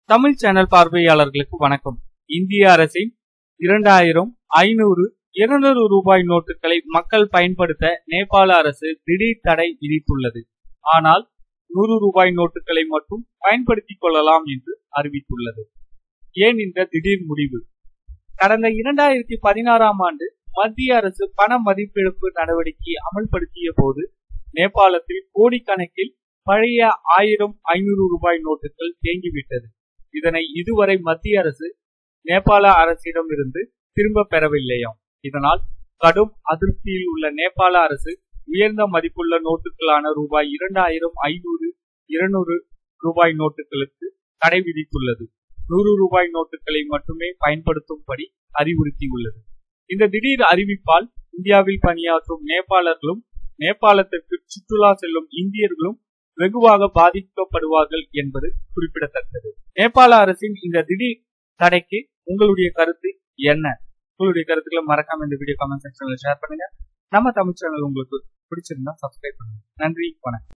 Tamil channel பார்வையாளர்களுக்கு வணக்கம் இந்திய அரசின் இரண்டாயிரம் ஐநூறு இருநூறு ரூபாய் நோட்டுகளை மக்கள் பயன்படுத்த நேபாள அரசு திடீர் தடை விதித்துள்ளது ஆனால் நூறு ரூபாய் நோட்டுகளை மட்டும் பயன்படுத்திக் கொள்ளலாம் என்று அறிவித்துள்ளது ஏன் இந்த திடீர் முடிவு கடந்த இரண்டாயிரத்தி பதினாறாம் ஆண்டு மத்திய அரசு பண மதிப்பிழப்பு நடவடிக்கையை அமல்படுத்திய போது நேபாளத்தில் கோடிக்கணக்கில் பழைய ஆயிரம் ஐநூறு ரூபாய் நோட்டுகள் தேங்கிவிட்டது இதனை இதுவரை மத்திய அரசு நேபாள அரசிடம் இருந்து திரும்ப பெறவில்லையாம் இதனால் கடும் அதிருப்தியில் உள்ள நேபாள அரசு உயர்ந்த மதிப்புள்ள நோட்டுகளான ரூபாய் இரண்டாயிரம் ஐநூறு இருநூறு ரூபாய் நோட்டுகளுக்கு தடை விதித்துள்ளது நூறு ரூபாய் நோட்டுகளை மட்டுமே பயன்படுத்தும்படி அறிவுறுத்தியுள்ளது இந்த திடீர் அறிவிப்பால் இந்தியாவில் பணியாற்றும் நேபாளர்களும் நேபாளத்திற்கு சுற்றுலா செல்லும் இந்தியர்களும் வெகுவாக பாதிக்கப்படுவார்கள் என்பது குறிப்பிடத்தக்கது நேபாள அரசின் இந்த திடீர் தடைக்கு உங்களுடைய கருத்து என்ன உங்களுடைய கருத்துக்களை மறக்காம இந்த வீடியோ கமெண்ட் செக்ஷன்ல ஷேர் பண்ணுங்க நம்ம தமிழ் சேனல் உங்களுக்கு பிடிச்சிருந்தா சப்ஸ்கிரைப் பண்ணுங்க நன்றி வணக்கம்